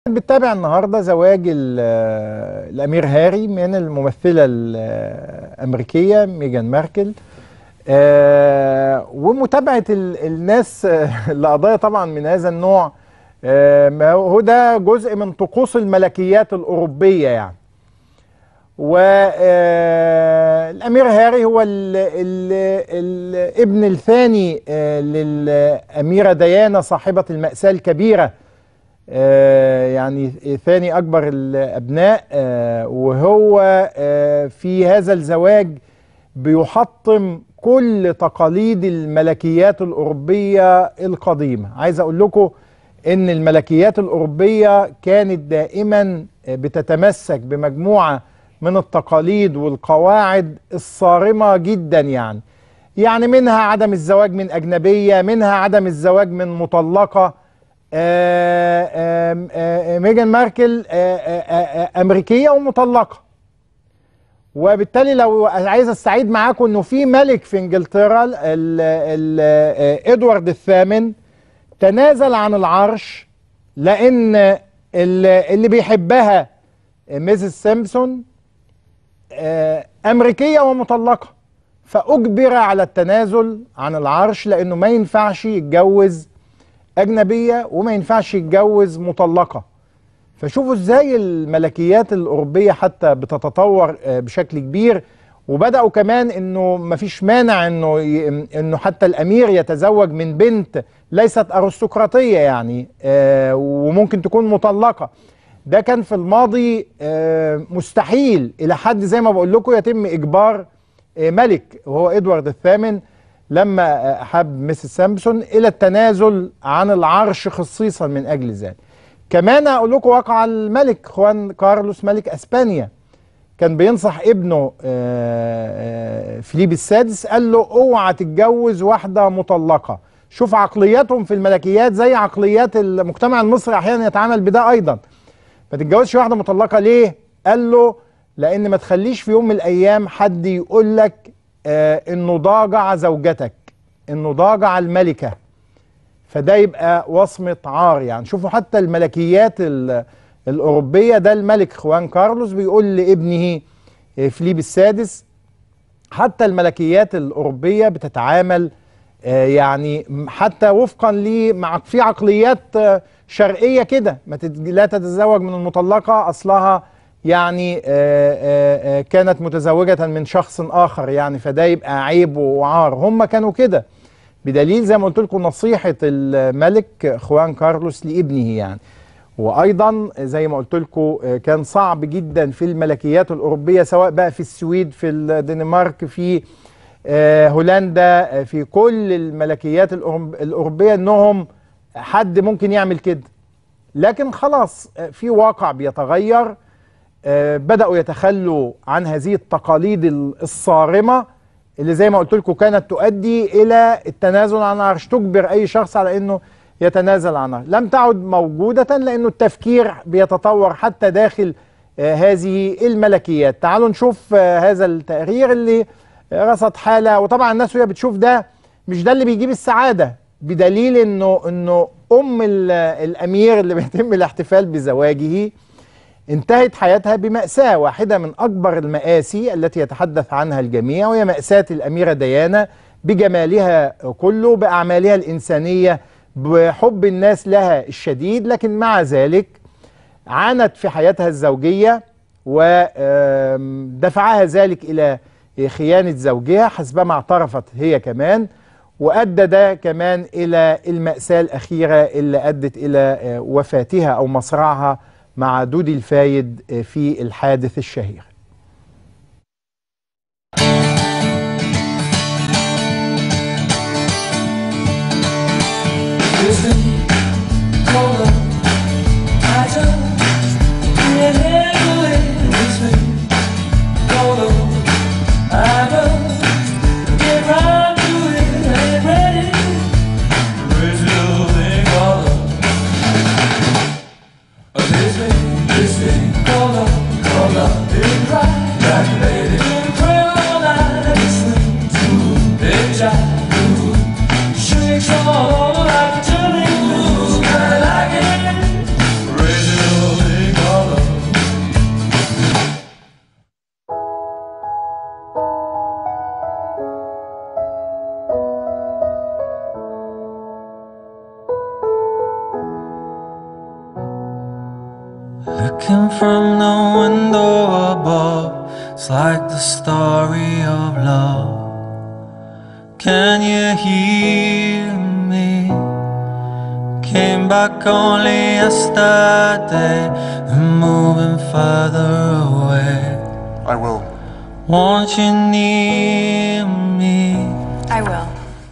بتتابع النهارده زواج ال- الامير هاري من الممثله الامريكيه ميجان ماركل آه، ومتابعه ال- الناس آه، لقضايا طبعا من هذا النوع آه، ما هو ده جزء من طقوس الملكيات الاوروبيه يعني والامير هاري هو ال ال الابن الثاني آه، للاميره ديانا صاحبه الماساه الكبيره آه، يعني ثاني أكبر الأبناء آه، وهو آه، في هذا الزواج بيحطم كل تقاليد الملكيات الأوروبية القديمة عايز أقول لكم إن الملكيات الأوروبية كانت دائما بتتمسك بمجموعة من التقاليد والقواعد الصارمة جدا يعني يعني منها عدم الزواج من أجنبية منها عدم الزواج من مطلقة آه، آه، آه، ميجان ماركل آه، آه، آه، أمريكية ومطلقة وبالتالي لو عايز استعيد معاكم انه في ملك في انجلترا ال ال آه، ادوارد الثامن تنازل عن العرش لان ال- اللي بيحبها ميزيس سيمبسون آه، امريكيه ومطلقه فاجبر على التنازل عن العرش لانه ما ينفعش يتجوز اجنبيه وما ينفعش يتجوز مطلقه فشوفوا ازاي الملكيات الاوروبيه حتى بتتطور آه، بشكل كبير وبداوا كمان انه ما فيش مانع انه ي- انه حتى الامير يتزوج من بنت ليست ارستقراطيه يعني آه، وممكن تكون مطلقه ده كان في الماضي آه، مستحيل الى حد زي ما بقول لكم يتم اجبار آه، ملك وهو ادوارد الثامن لما احب ميسيس سامسون الى التنازل عن العرش خصيصا من اجل ذلك كمان اقول لكم وقع الملك خوان كارلوس ملك اسبانيا كان بينصح ابنه آه، آه، فيليب السادس قال له اوعى تتجوز واحده مطلقه شوف عقلياتهم في الملكيات زي عقليات المجتمع المصري احيانا يتعامل بده ايضا ما تتجوزش واحده مطلقه ليه قال له لان ما تخليش في يوم من الايام حد يقول لك آه انه ضاجع زوجتك انه ضاجع الملكه فده يبقى وصمه عار يعني شوفوا حتى الملكيات ال- الاوروبيه ده الملك خوان كارلوس بيقول لابنه آه، فيليب السادس حتى الملكيات الأوروبية بتتعامل آه، يعني م- حتى وفقا ل مع في عقليات آه، شرقية كده ما تت- لا تتزوج من المطلقة أصلها يعني آه، آه، آه، كانت متزوجة من شخص آخر يعني فده يبقى عيب وعار هم كانوا كده بدليل زي ما قلت لكم نصيحة الملك خوان كارلوس لابنه يعني وايضا زي ما قلت لكم كان صعب جدا في الملكيات الاوروبيه سواء بقى في السويد في الدنمارك في آه، هولندا آه، في كل الملكيات الأوروب- الاوروبيه انهم حد ممكن يعمل كده لكن خلاص آه، في واقع بيتغير آه، بداوا يتخلوا عن هذه التقاليد ال- الصارمه اللي زي ما قلت لكم كانت تؤدي الى التنازل عن العرش تجبر اي شخص على انه يتنازل عن العرش لم تعد موجوده لانه التفكير بيتطور حتى داخل آه، هذه الملكيات تعالوا نشوف آه، هذا التقرير اللي آه، رصد حاله وطبعا الناس وهي بتشوف ده مش ده اللي بيجيب السعاده بدليل انه انه ام ال- الامير اللي بيتم الاحتفال بزواجه انتهت حياتها بمأساة واحدة من أكبر المآسي التي يتحدث عنها الجميع وهي مأساة الأميرة ديانا بجمالها كله بأعمالها الإنسانية بحب الناس لها الشديد لكن مع ذلك عانت في حياتها الزوجية ودفعها ذلك إلى خيانة زوجها حسبما اعترفت هي كمان وأدى ده كمان إلى المأساة الأخيرة اللي أدت إلى آه، وفاتها أو مصرعها مع دودي الفايد آه، في الحادث الشهير Listen, hold on. I just can't handle it. Listen, hold on. I just get right to it. Ain't ready. Resuming all of Listen, listen, hold on, hold on. Didn't cry, like lady. Didn't pray all night. Listen to it, child. Shrieks all over like a turning loose. Kinda like it. Looking from the window above, it's like the story of love. Can you hear me? Came back only yesterday and moving further away. I will. Want you near me? I will.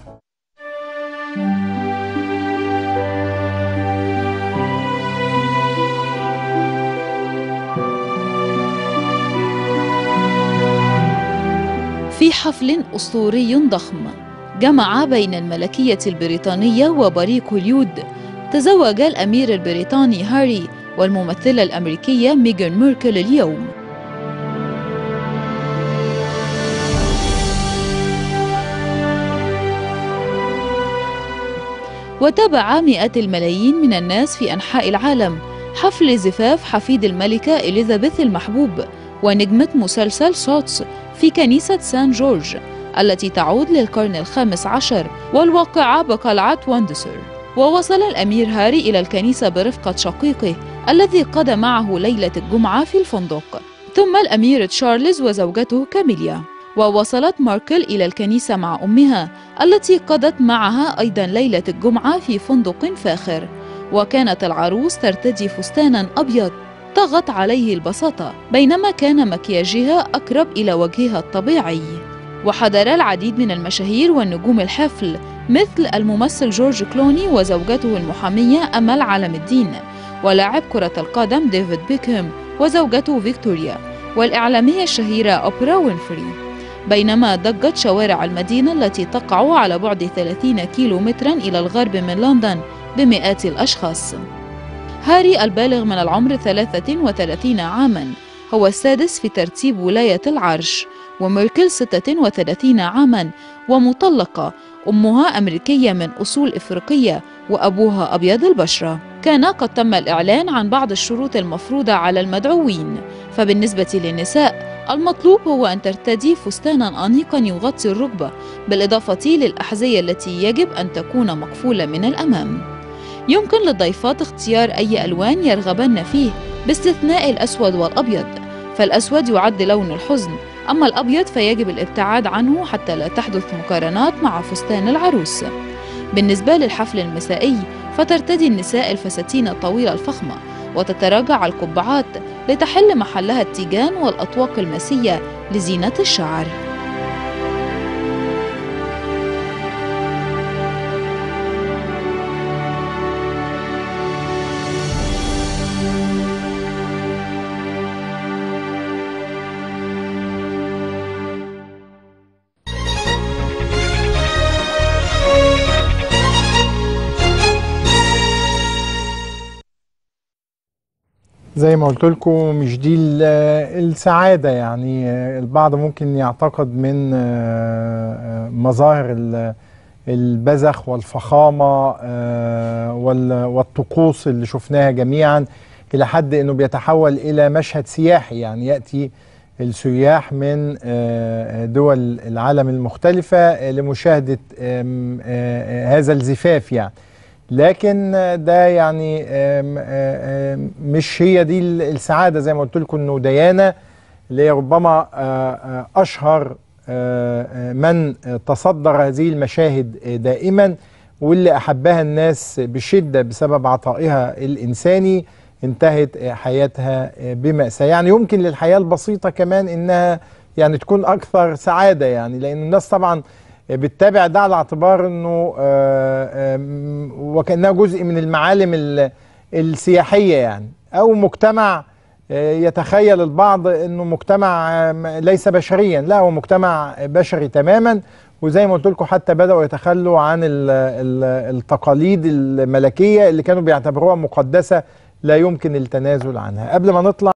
في حفل أسطوري ضخم جمع بين الملكية البريطانية وبريق هوليود تزوج الأمير البريطاني هاري والممثلة الأمريكية ميغان ميركل اليوم وتابع مئات الملايين من الناس في أنحاء العالم حفل زفاف حفيد الملكة إليزابيث المحبوب ونجمة مسلسل سوتس في كنيسة سان جورج التي تعود للقرن الخامس عشر والواقعة بقلعة واندسور ووصل الأمير هاري إلى الكنيسة برفقة شقيقه الذي قضى معه ليلة الجمعة في الفندق ثم الأمير تشارلز وزوجته كاميليا ووصلت ماركل إلى الكنيسة مع أمها التي قضت معها أيضا ليلة الجمعة في فندق فاخر وكانت العروس ترتدي فستانا أبيض طغت عليه البساطة بينما كان مكياجها أقرب إلى وجهها الطبيعي وحضر العديد من المشاهير والنجوم الحفل مثل الممثل جورج كلوني وزوجته المحامية أمل علم الدين ولاعب كرة القدم ديفيد بيكهام وزوجته فيكتوريا والإعلامية الشهيرة أوبرا وينفري بينما ضجت شوارع المدينة التي تقع على بعد 30 كيلو مترا إلى الغرب من لندن بمئات الأشخاص هاري البالغ من العمر 33 عاماً هو السادس في ترتيب ولاية العرش وميركل 36 عاماً ومطلقة أمها أمريكية من أصول إفريقية وأبوها أبيض البشرة كان قد تم الإعلان عن بعض الشروط المفروضة على المدعوين فبالنسبة للنساء المطلوب هو أن ترتدي فستانا أنيقا يغطي الركبة بالإضافة للأحذية التي يجب أن تكون مقفولة من الأمام يمكن للضيفات اختيار أي ألوان يرغبن فيه باستثناء الأسود والأبيض فالأسود يعد لون الحزن أما الأبيض فيجب الابتعاد عنه حتى لا تحدث مقارنات مع فستان العروس بالنسبة للحفل المسائي فترتدي النساء الفساتين الطويلة الفخمة وتتراجع القبعات لتحل محلها التيجان والأطواق المسية لزينة الشعر زي ما قلت لكم مش دي ال- السعادة يعني البعض ممكن يعتقد من آه، مظاهر ال- البذخ والفخامة آه، وال- والطقوس اللي شفناها جميعا إلى حد أنه بيتحول إلى مشهد سياحي يعني يأتي السياح من آه، دول العالم المختلفة لمشاهدة آم، آه، هذا الزفاف يعني لكن ده يعني آم، آم، مش هي دي السعادة زي ما قلت لكم انه ديانة اللي هي ربما آه، آه، اشهر آه، آه، من تصدر هذه المشاهد آه، دائما واللي احبها الناس بشدة بسبب عطائها الانساني انتهت آه، حياتها آه، بمأساة يعني يمكن للحياة البسيطة كمان انها يعني تكون اكثر سعادة يعني لان الناس طبعا بتتابع ده على اعتبار انه آه، آم، وكانها جزء من المعالم ال- السياحيه يعني او مجتمع آه، يتخيل البعض انه مجتمع آم، ليس بشريا لا هو مجتمع بشري تماما وزي ما قلت لكم حتى بداوا يتخلوا عن ال- ال- التقاليد الملكيه اللي كانوا بيعتبروها مقدسه لا يمكن التنازل عنها قبل ما نطلع